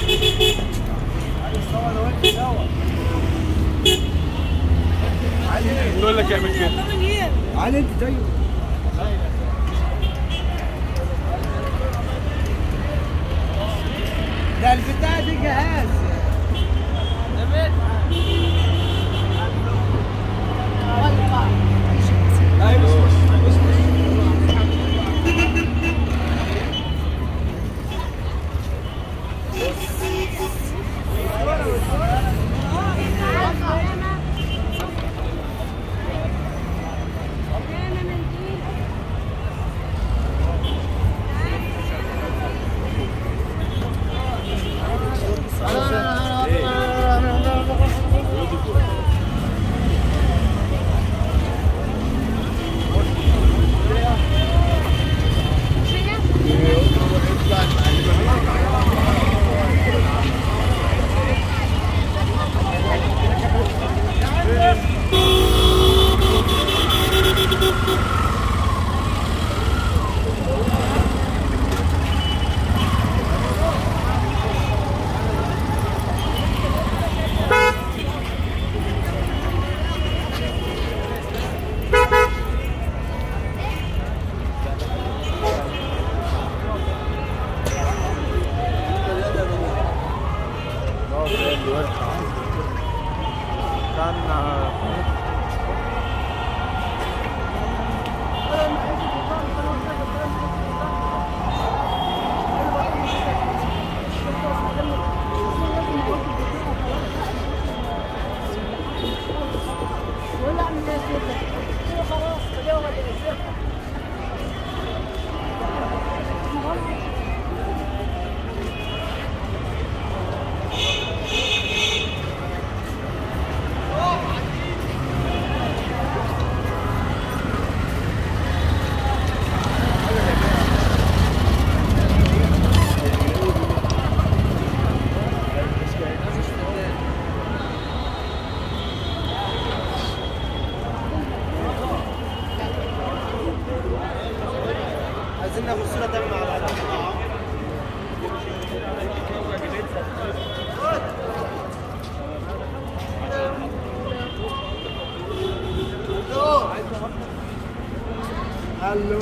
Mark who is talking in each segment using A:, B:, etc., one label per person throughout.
A: يقول لك اعمل كده
B: علي انت زيه ده البتاع دي جهاز عايزين ناخد صورة تانية مع بعض الو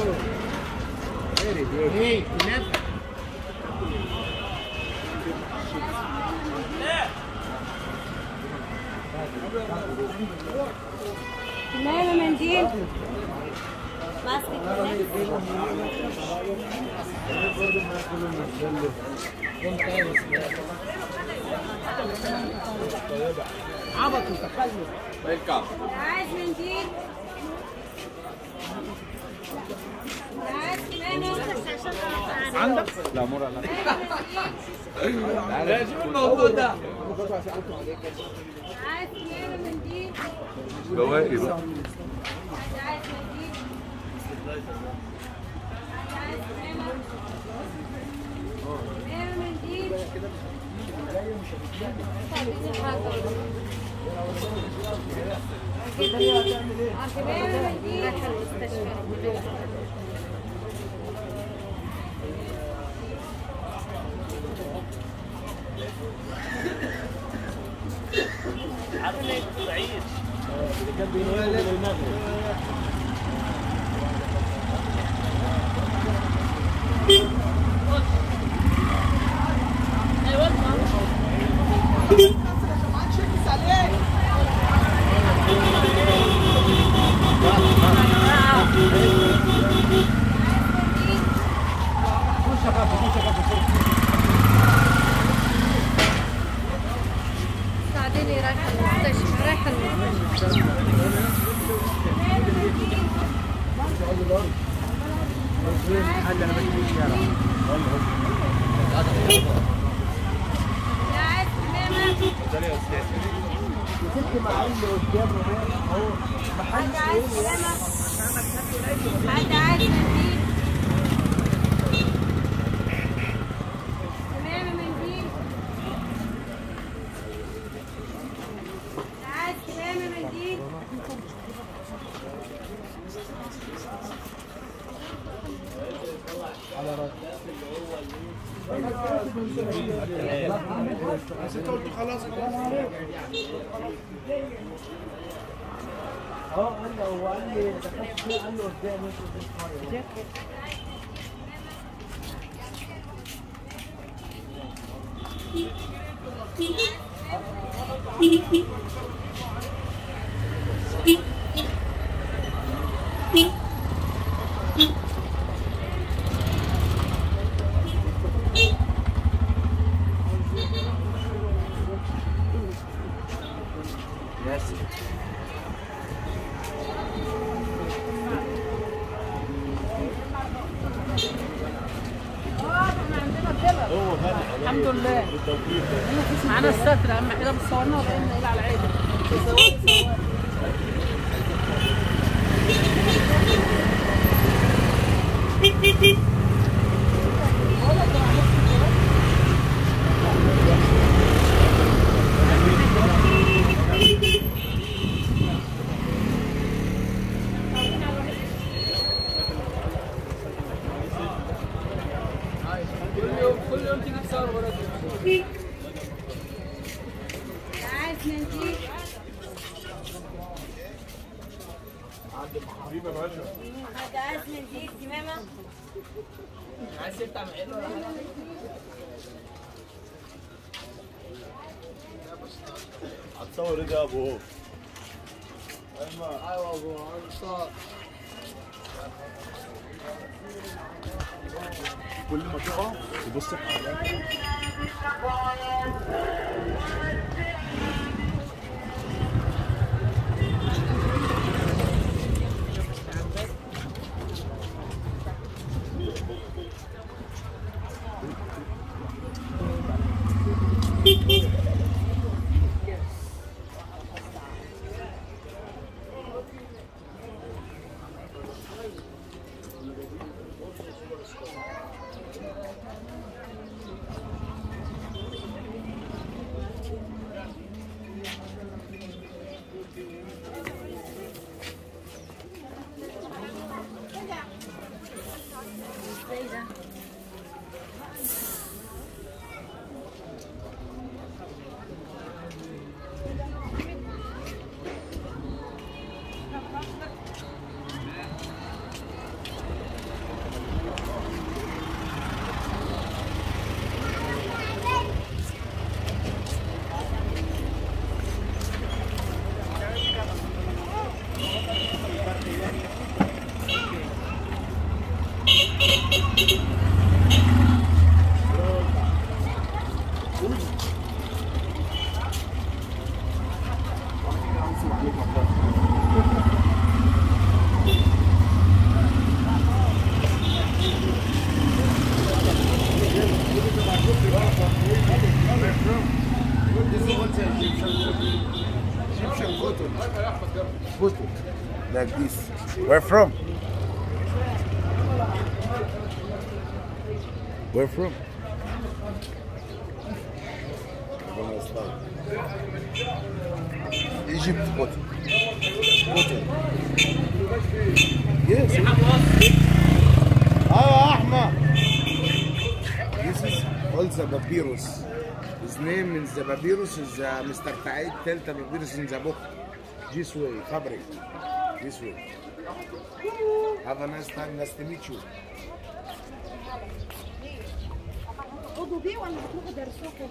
B: ايه نفع
C: ماله منديل ماسك
B: عبط وتخلف
A: ويلكم
C: عايز منديل عايز ماله
B: عندك؟
A: لا مرة لا
B: لا شوف الموضوع ده
C: عايز ماله منديل
A: بواقي بقى
C: عايز منديل عايز ماله ماله منديل ماله منديل رايحة المستشفى ساعديني رايحة المستشفى رايحة المستشفى يا عايز ماما
B: وتبقي مع اللي قدامه ده اهو
C: حد عايز ماما حد عايز منديل ماما منديل عايز ماما منديل
B: على رأيك بس انت قلت خلاص اه قال لي هو قال لي دخلت فيه قال له قدام انت قدام
D: الحمد لله معانا الستر اهم حاجه بتصورنا وبقينا نقل على العيد كل يوم كل يوم تيجي تصور وراك
C: عايز منديل حد عايز منديل كمامة
D: عايز تفتح معينه ولا حاجه
A: هتصور ايه ده يا ابو
D: ايوه ابو انصار
A: كل ما تقع تبص حواليك
C: ازاي ده
E: like this. Where from? Where from? Egypt cotton. Cotton. Yes. Ah, Ahmad. This is called the papyrus. His name means the papyrus is uh, Mr. Taid tell the papyrus in the book. This way, fabric. This way. Have a nice time. Nice to meet you.
C: خدوا بيه ولا هتروحوا درسوكوا؟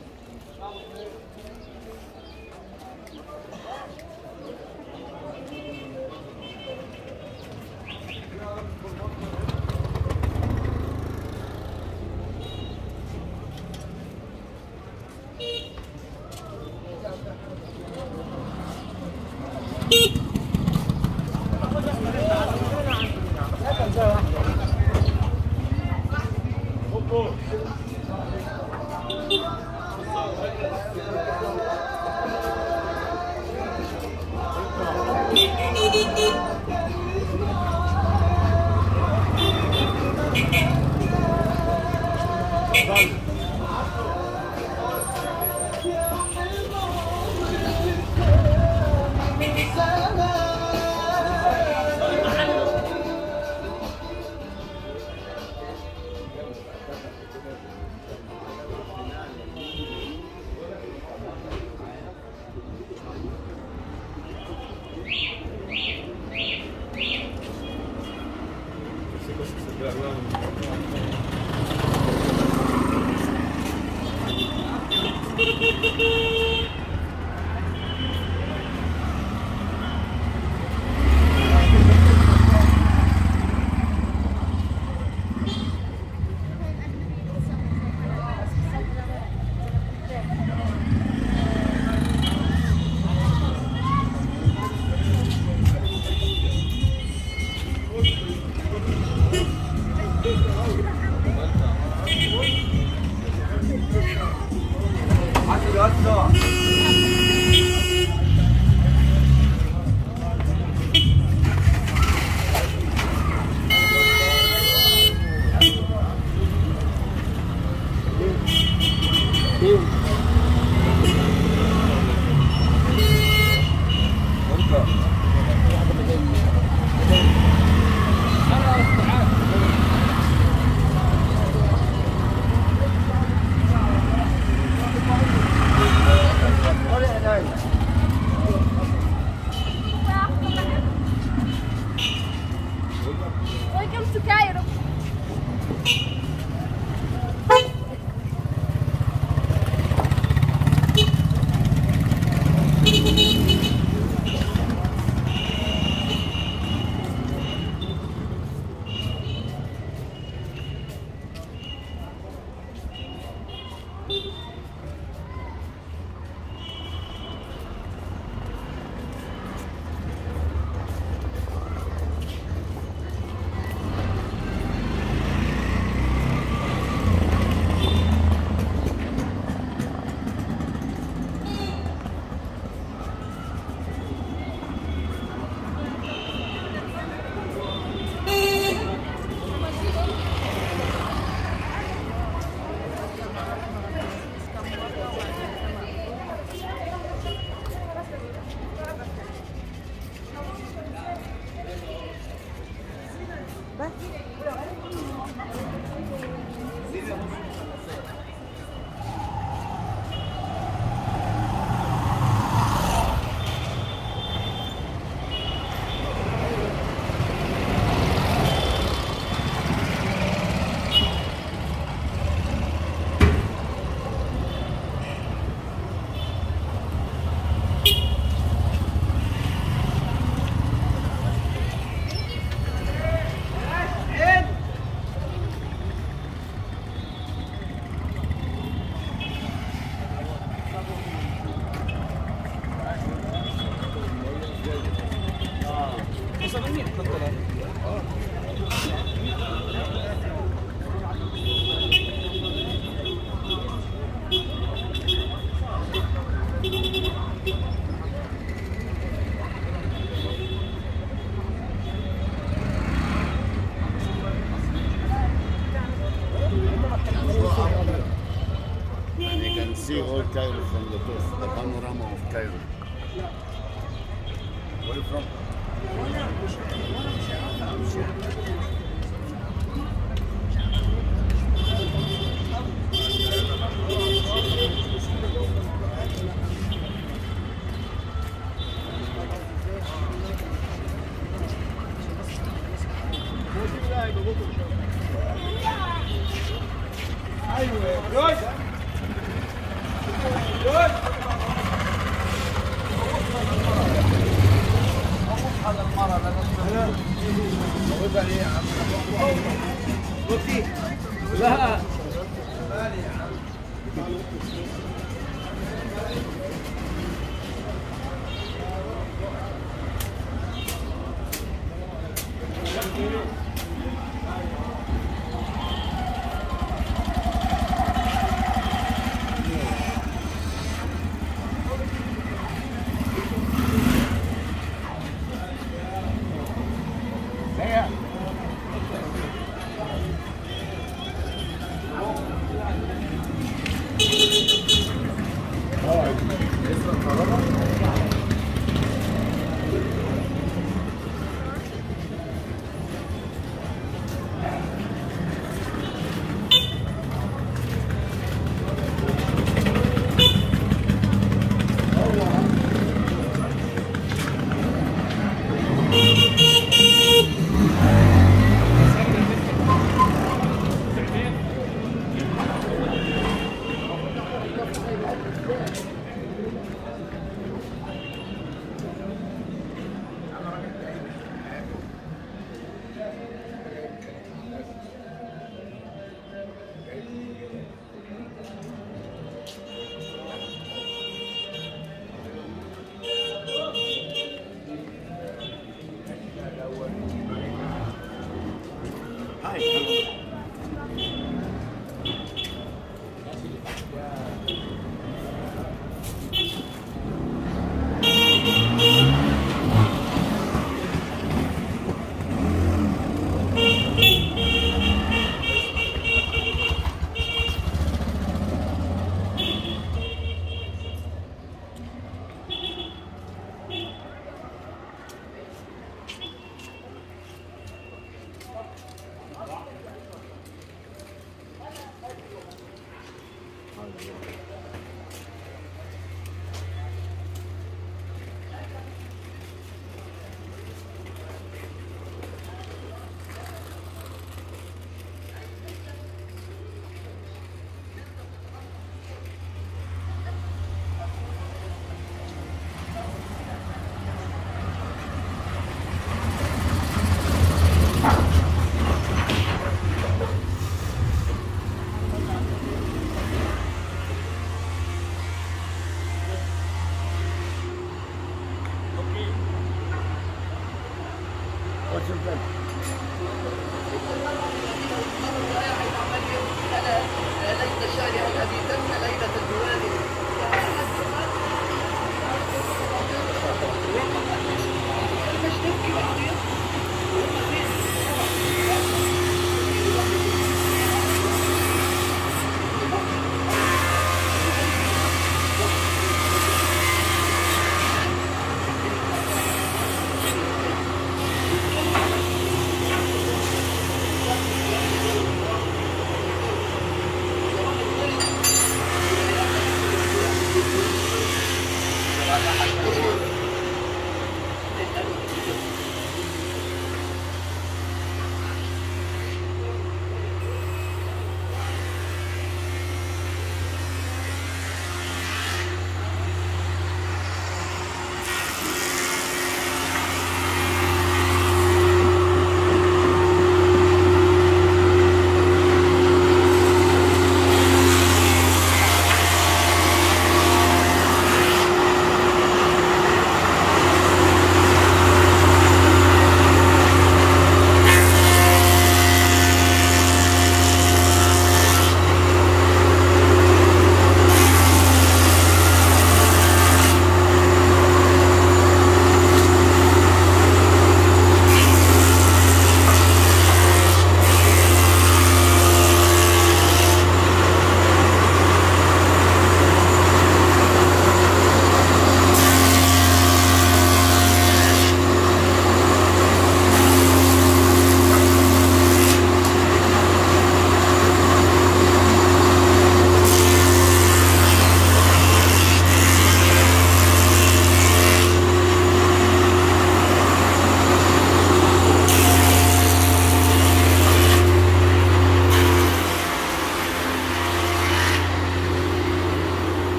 A: see all Cairo from the top, the panorama of Cairo. Where you from?
B: لا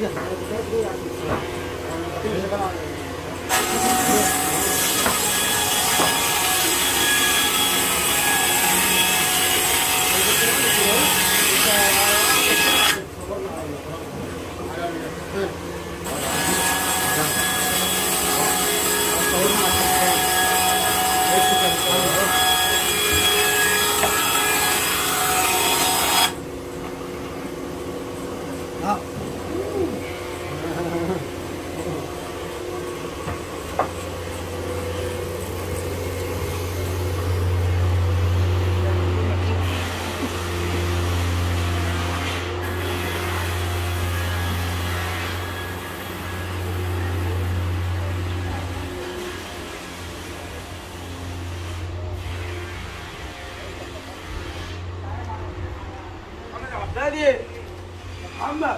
B: عبدالي محمد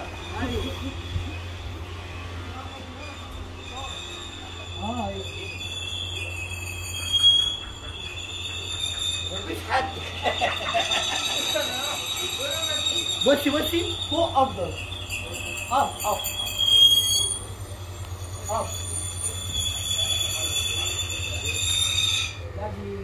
B: اه مفيش حد بصي بصي فوق افضل اب اب اب يعني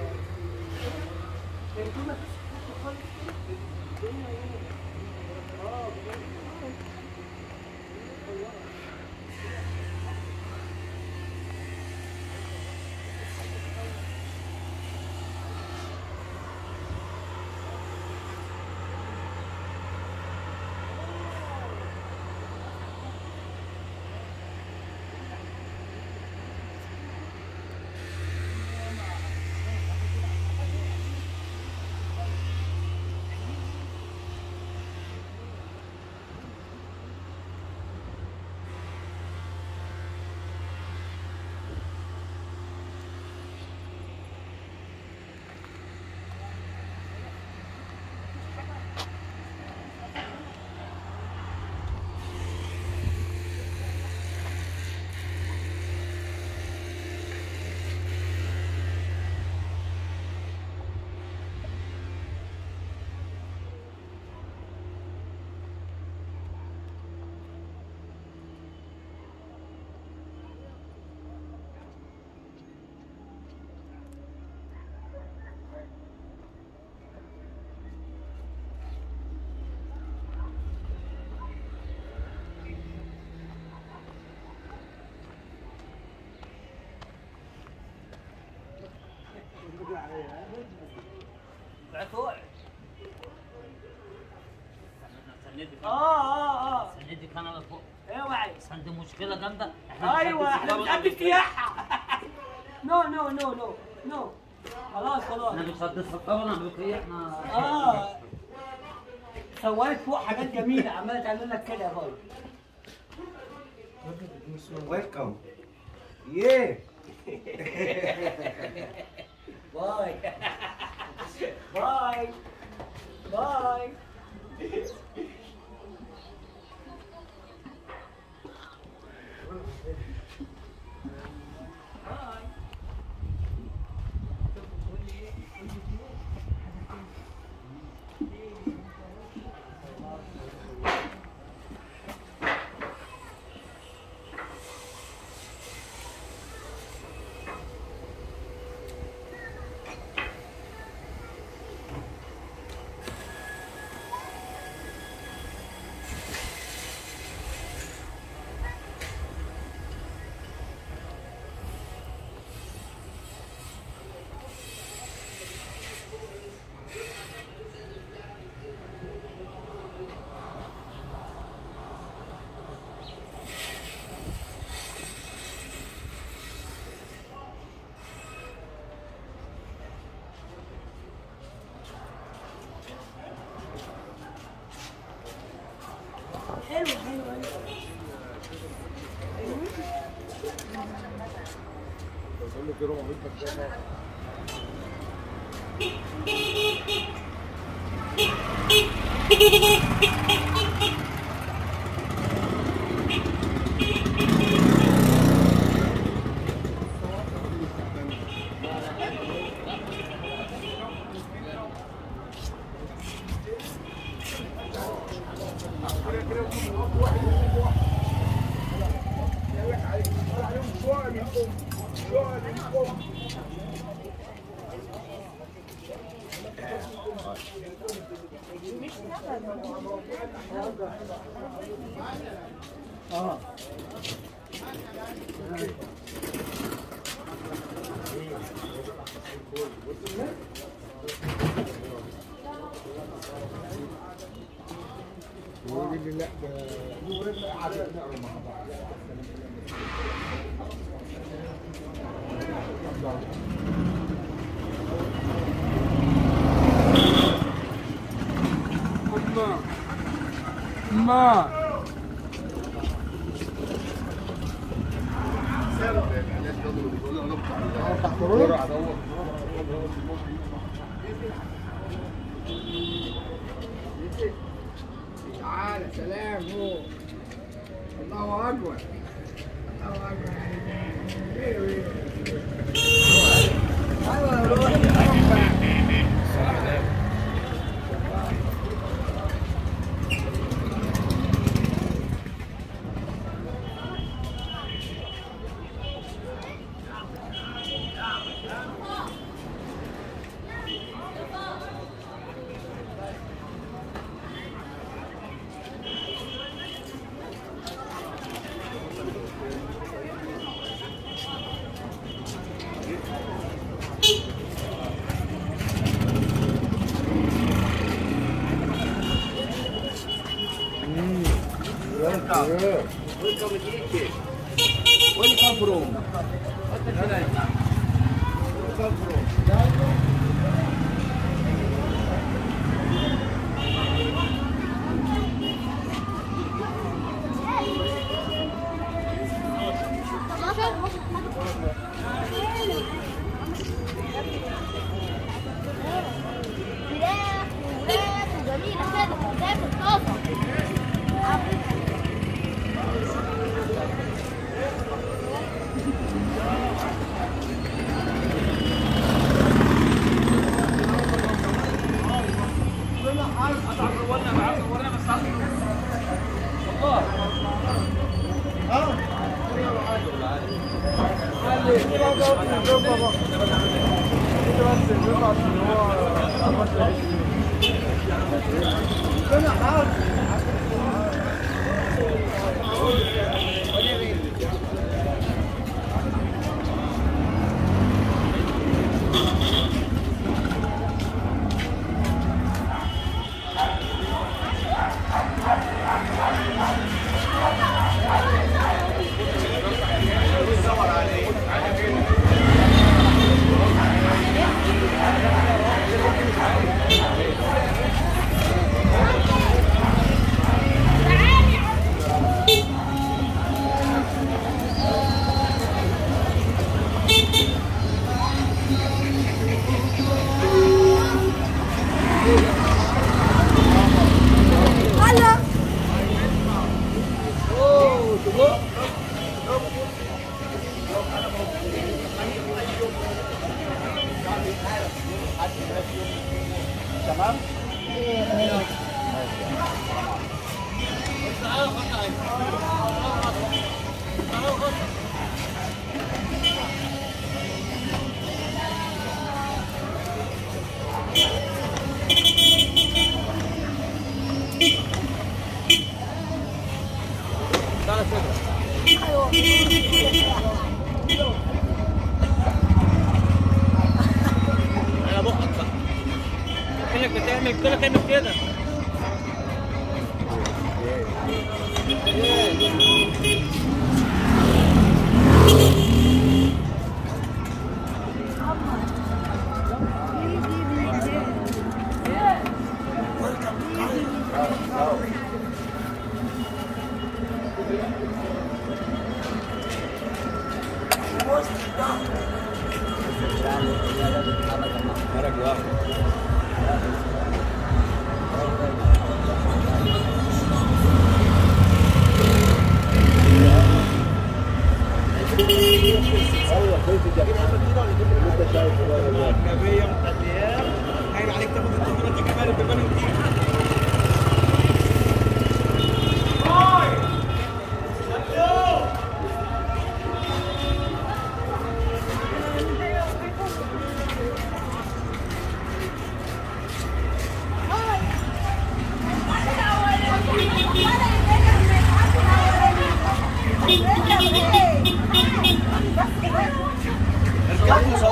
B: اه اه اه
D: سندي كان على فوق
B: اوعي
D: بس عندي مشكله جامده
B: ايوه احنا
D: بنحب
B: بنحب
D: السفارة
B: السياحه نو نو نو نو نو خلاص خلاص
D: احنا بنحب السفاره الامريكيه احنا
B: اه صورت فوق حاجات جميله عماله تعمل لك كده يا بابا
E: ويلكم يه
B: باي باي باي حلو حلو
E: واحد
B: اه
E: يقول لي لا ده قعدنا نقرا مع بعض ما تحت رجل تعالى سلام هو الله اكبر الله اكبر
C: فراخ ووراك وجميلة كده تاكل طازة
B: على بقك بقى كأنك بتعمل كده كأنك كده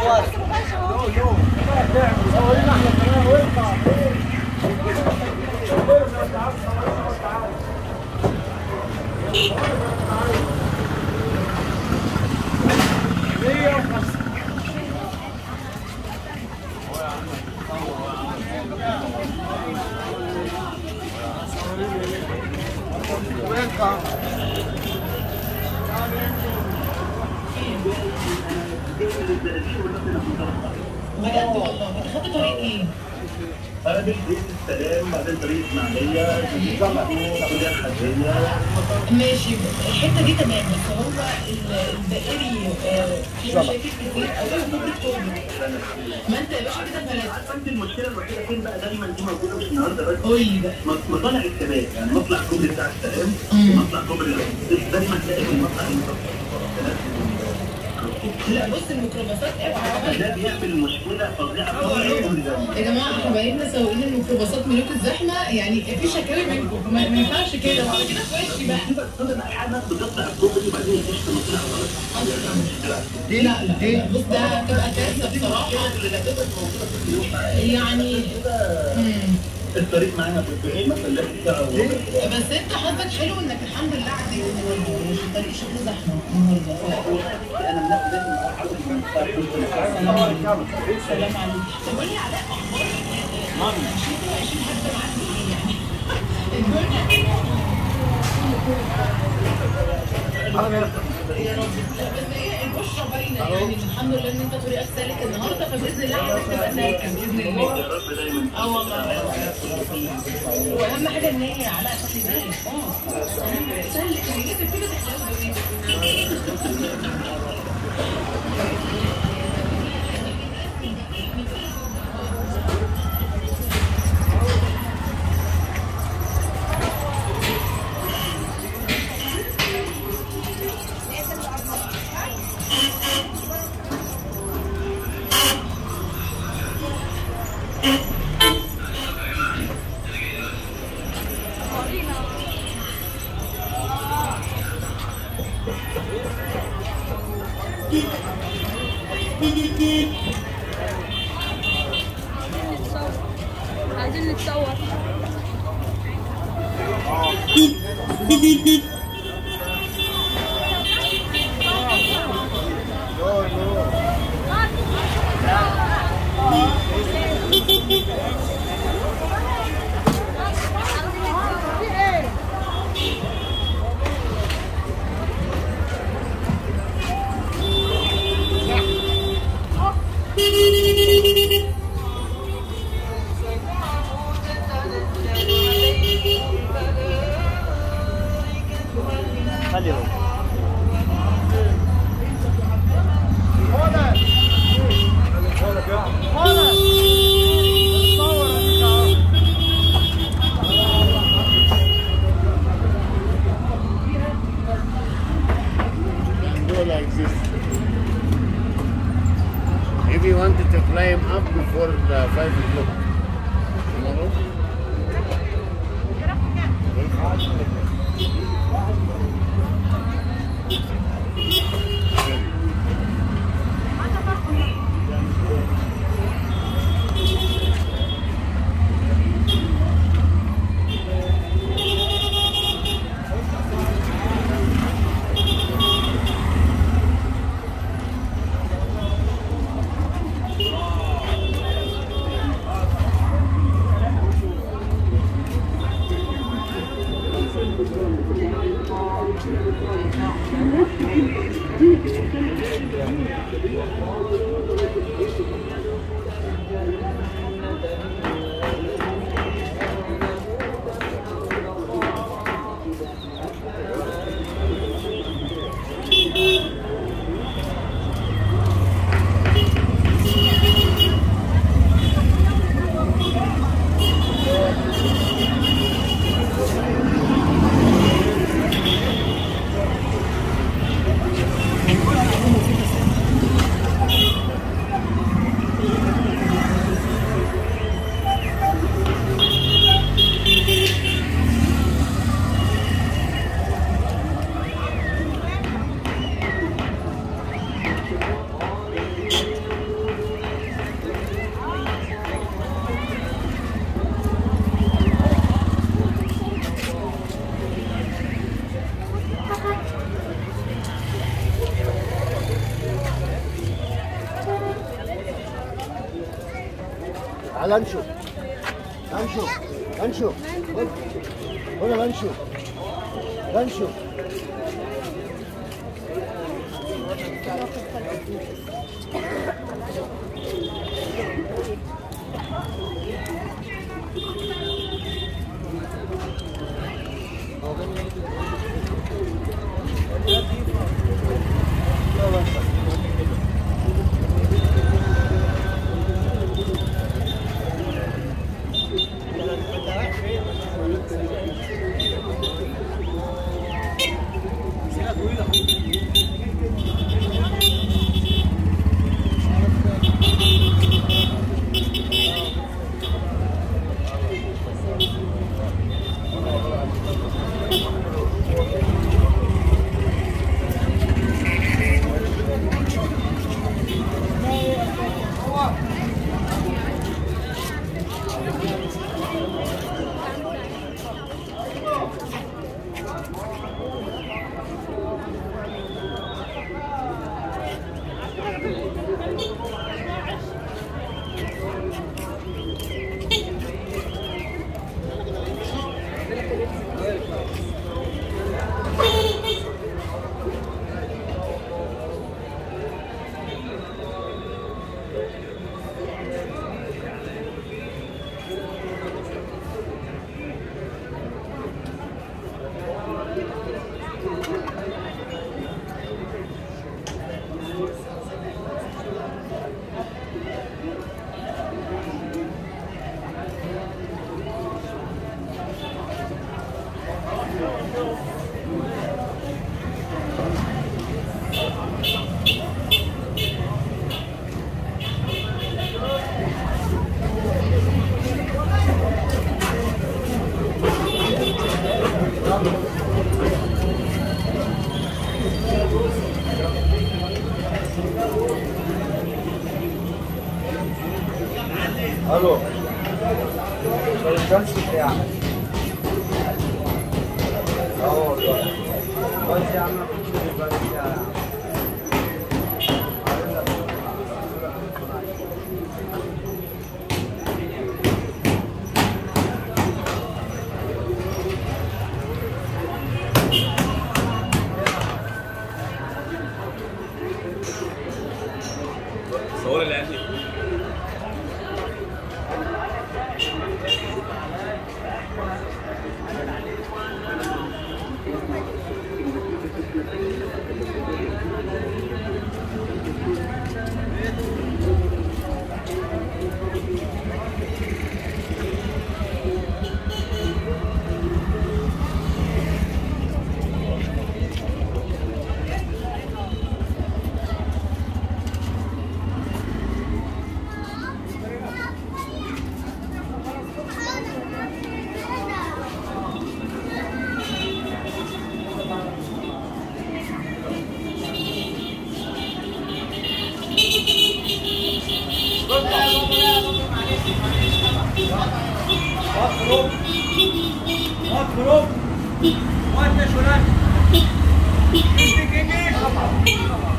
F: بجد والله انت خدت طريق ايه؟
G: قابل بيت السلام بعدين طريق اسماعيليه كليه الحديديه
F: ماشي الحته دي تمام بس هو ال- الدائري آه، في مشاكل كتير قوي وممكن تقول ما انت يا باشا كده فلات
G: عندي المشكله الوحيده فين بقى دايما دي موجوده مش النهارده بس
F: قول لي بقى
G: م- مطالع الكباب يعني مطلع كوبري بتاع السلام ومطلع كوبري الرئيس دايما تلاقي في المطلع
F: لا بص الميكروباصات ابعد
G: ده بيعمل مشكله فظيعه في الكوبري ده
F: يا جماعه حبايبنا سواقين الميكروباصات ملوك الزحمه يعني في شكاوي منكم ما ما ينفعش كده وعلى كده في وشي بقى
G: تقدر احيانا بتطلع الكوبري وبعدين يخش في مطلع
F: لا لا لا بص ده بتبقى كارثه بصراحه يعني مم.
G: الطريق معانا في الطريق مثلا ساعه وربع.
F: بس انت حظك حلو انك الحمد لله عديت النهارده مش الطريق شكله زحمه النهارده
G: انا من نفسي لازم احاول
F: سلام عليكم سلام عليكم طب قول لي علاء اخبار مامي 2020 حتى معاك ايه يعني الدنيا يا رب بس هي البشرى باينه يعني الحمد لله ان انت طريقك سالك النهارده فباذن الله عايزك تبقى سالك باذن الله
G: يا رب دايما
F: اه والله واهم حاجه ان هي علاء خلي بالك اه سالك لازم كده تحتاج
C: عايزين نتصور
A: do like this. If you wanted to climb up before the 5 o'clock tomorrow,
C: Thank
E: تعال انشو انشو انشو هنا انشو انشو الو الشمس بتاعك اه والله بس يا عم بس يا عم
H: صور الاهلي
B: اخرج اخرج وانت شلال انت كده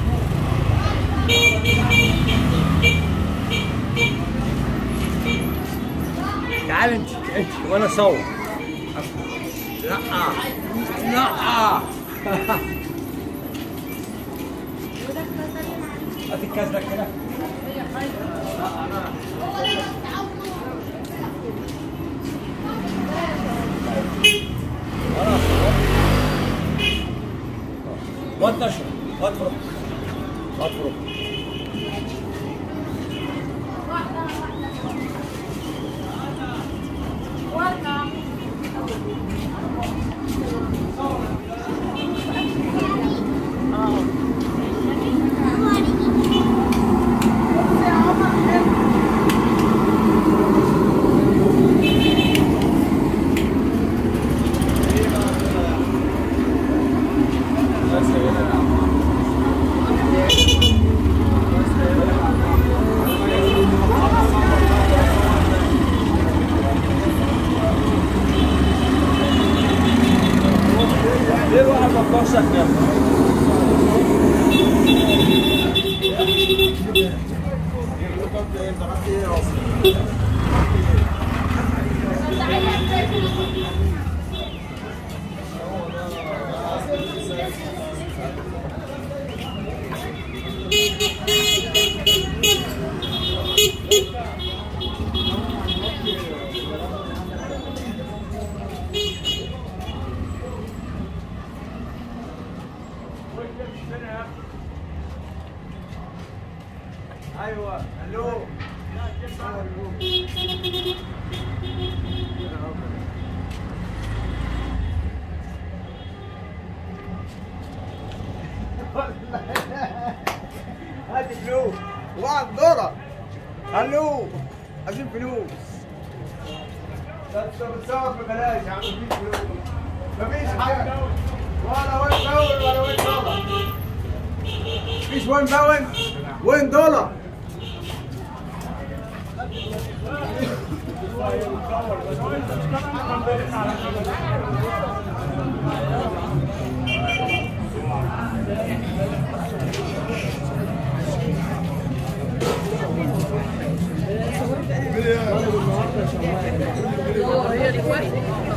B: تعال انت انت وانا صور لا لا هات الكاس ده كده وانت اشرب ادفرق ادفرق ليه الواحد ما بيطلعش احنا
H: ايوه الو هات فلوس واحد دولار الو عايزين فلوس ده انت بتصور ببلاش يا عم مفيش فلوس مفيش حاجه ولا وين باون ولا وين دولار مفيش وين باون وين دولار
D: هي ريكوست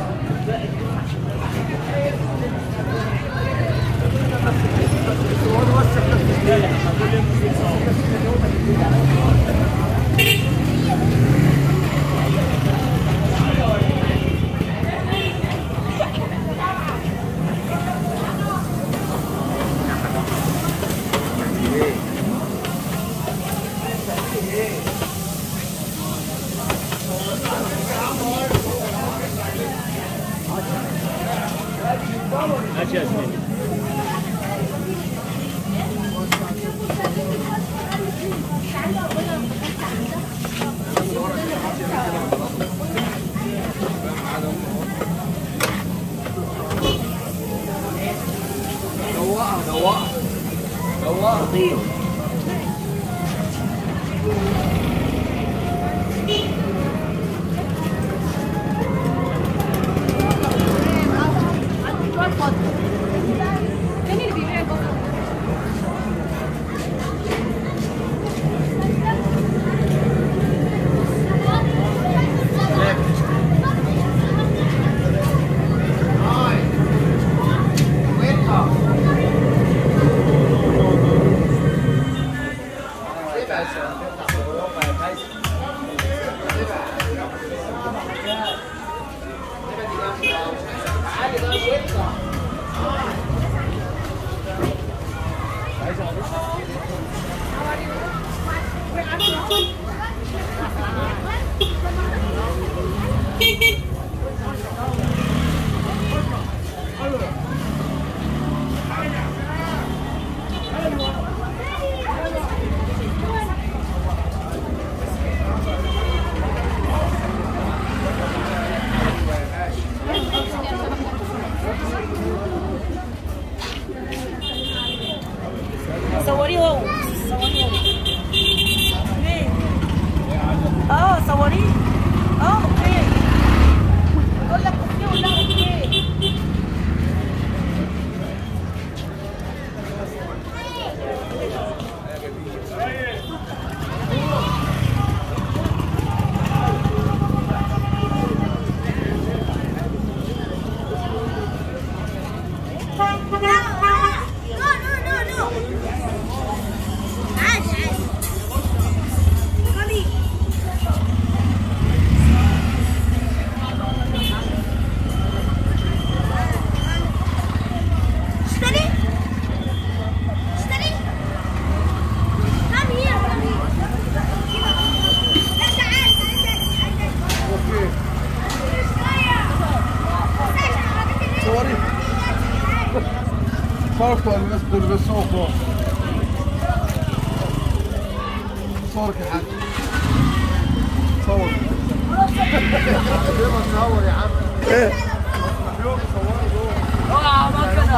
C: فين اللي بيبيع البصل؟
I: صوريه هو صوريه هو اه صوريه اه اوكي بقول لك اوكي ولا اوكي
H: صوري صورت الناس بيلبسوا فوق صورك يا حاج صور صور يا عم ايه
B: اوعى ما كده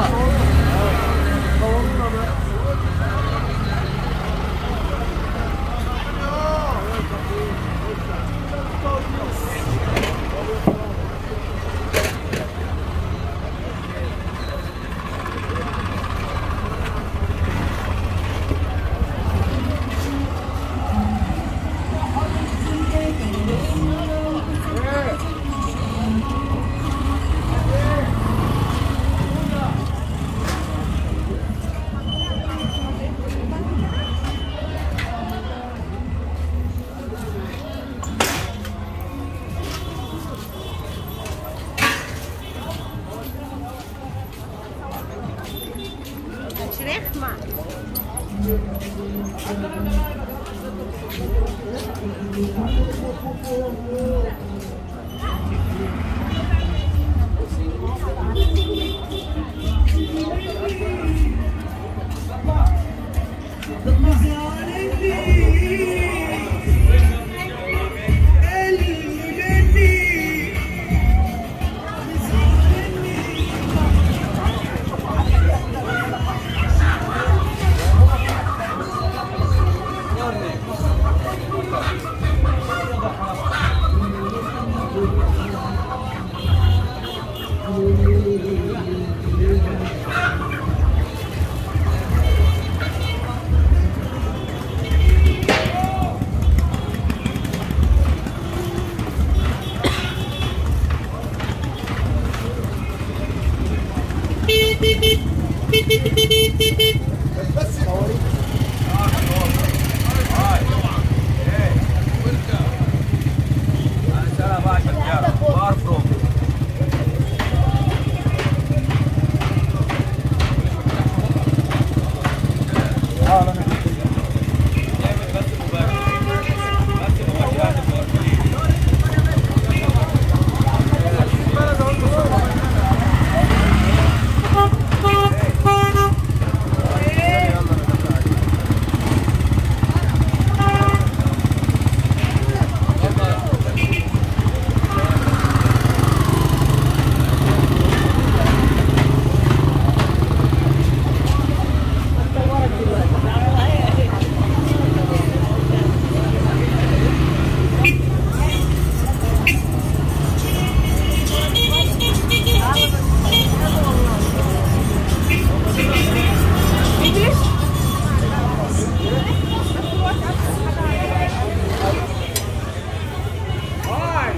H: Hi.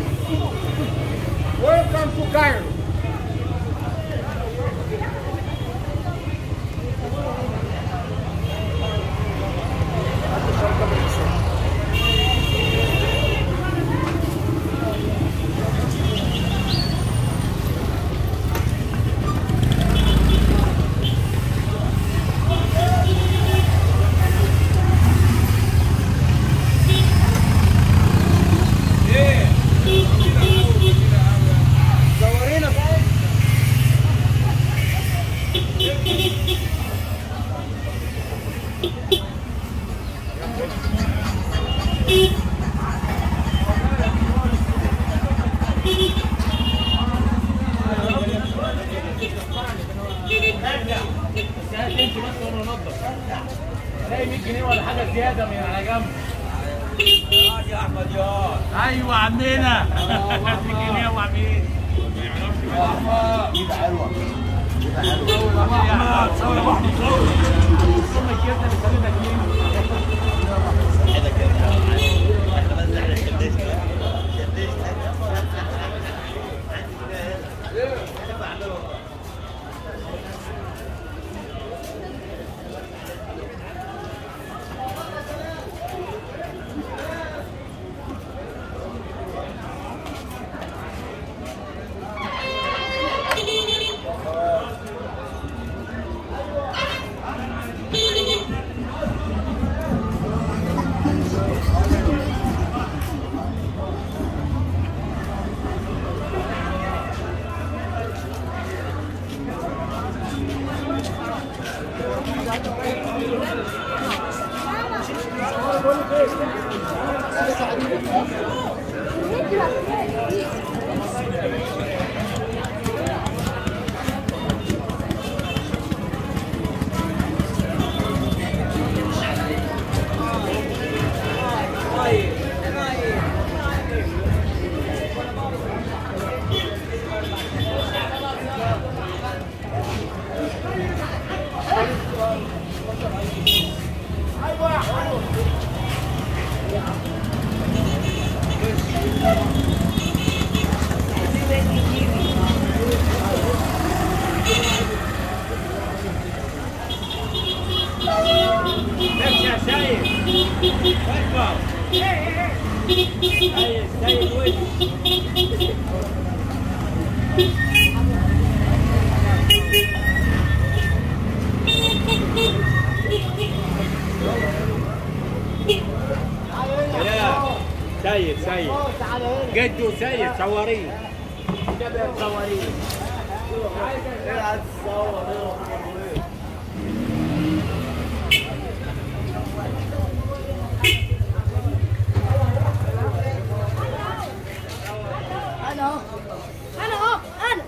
H: Welcome to Cairo. صورينا
B: تمشي بس وانا انضف تلاقي 100 جنيه ولا حاجه زياده من على جنب يا احمد يا ايوه عمنا 100 جنيه يا ابو عمين يا احمد كده حلوه كده حلوه يا احمد صور يا ابو احمد صور ثم الجبنه اللي خلينا ماشي يا سايق اكبر سايق سايق وش يا سيد سيد جده سيد صوريه صوريه
C: انا اهو انا اهو انا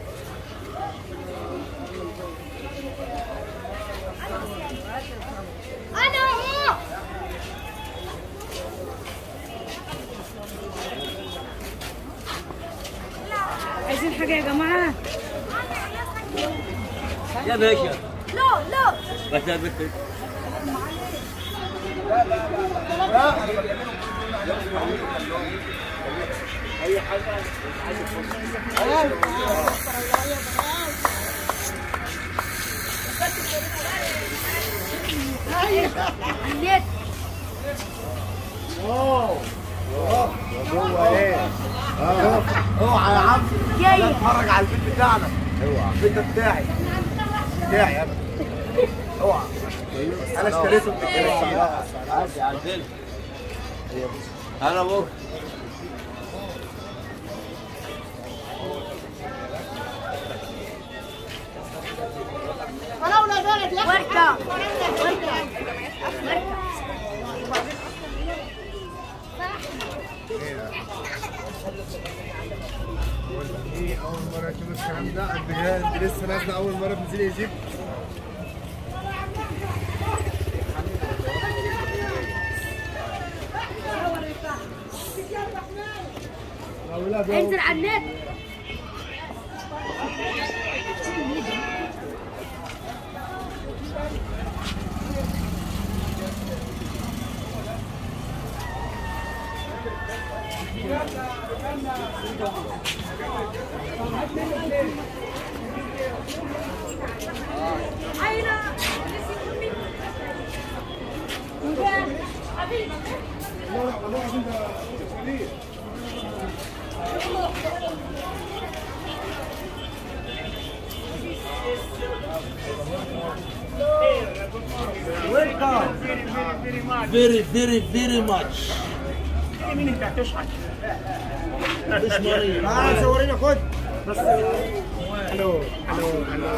C: انا اهو
I: عايزين حاجه يا جماعه
B: يا باشا
C: لا لا
B: بس يا بنت
C: النت
H: جوه ايه؟ اوعى يا عم
C: جايه
H: اتفرج على البيت بتاعنا اوعى البيت ده بتاعي بتاعي انا اوعى انا اشتريته من الجنسين
B: عادي عدل انا بكره
C: ولولا ذلك وركه وركه
H: ايه اول مره اشوف الكلام ده انت جاي- انت لسه نازله اول مره تنزلي ايجيبت
C: انزل على النت
B: very very very much مش مريض
H: تعالى صورينا خد بس الو الو الو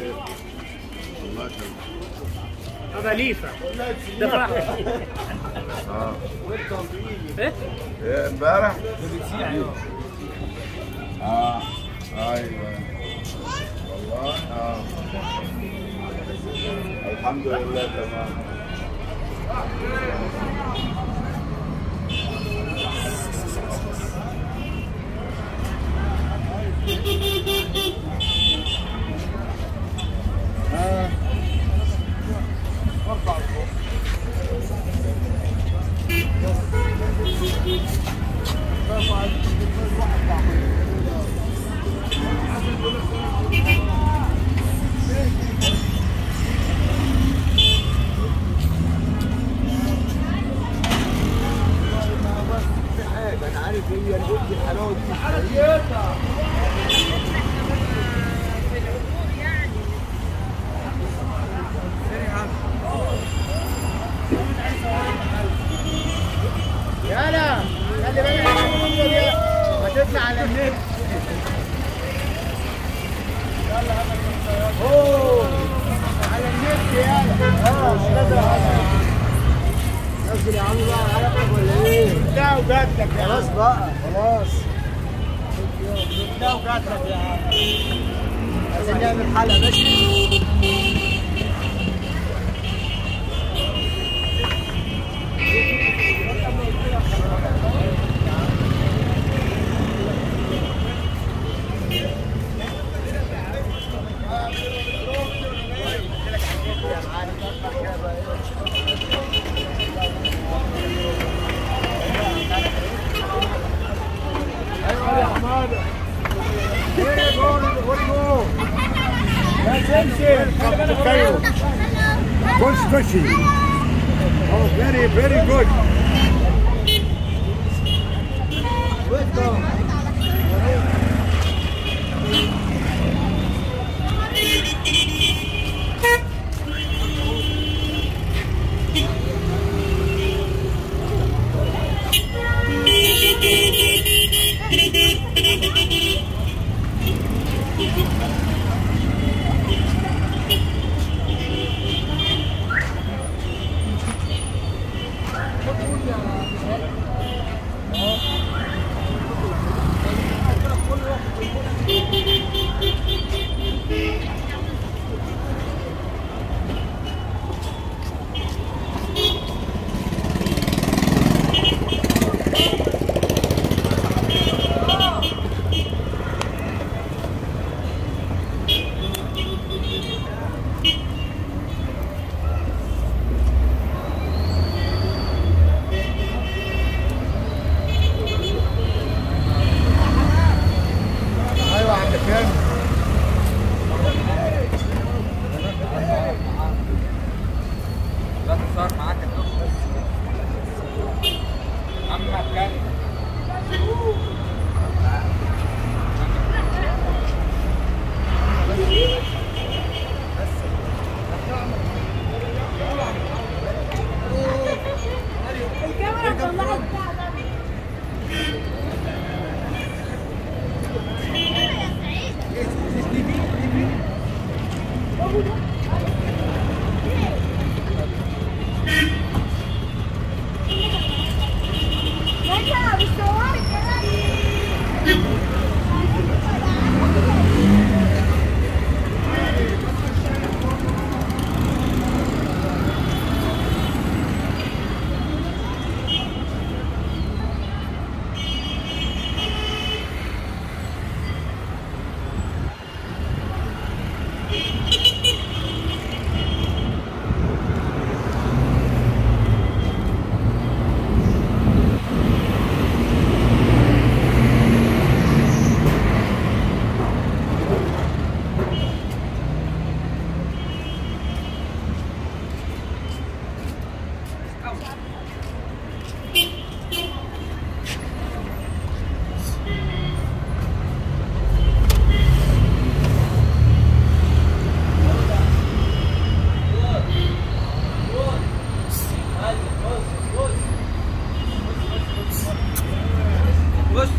B: هذا ليفه دفع ايه
E: امبارح اه ايوه والله اه الحمد لله تمام
H: انا عارف هي البنت الحلاوه دي يالا خلي بالك من الفيديو دي هتطلع على النت اوه على النت يالا اه نزل على نزل يا عم بقى عرفك ولا ايه؟ لا وجاتلك يا خلاص بقى خلاص لا وجاتلك يا عم عايزين نعمل حلقه ماشي ايوه يا حماده Very good, very good. That's it, Caio. Good stretching. Oh, very, very good. Welcome.
C: Thank you.
E: ايوه عند فين
H: لا تصار معاك الدكتور اما كان
C: الكاميرا طلعت رجع بالصور
H: بص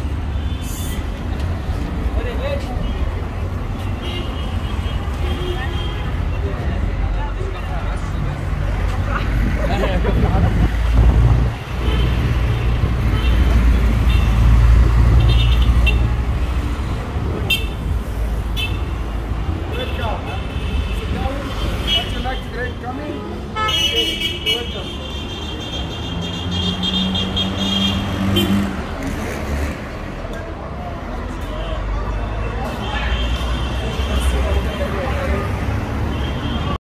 E: Would you like to drink coming?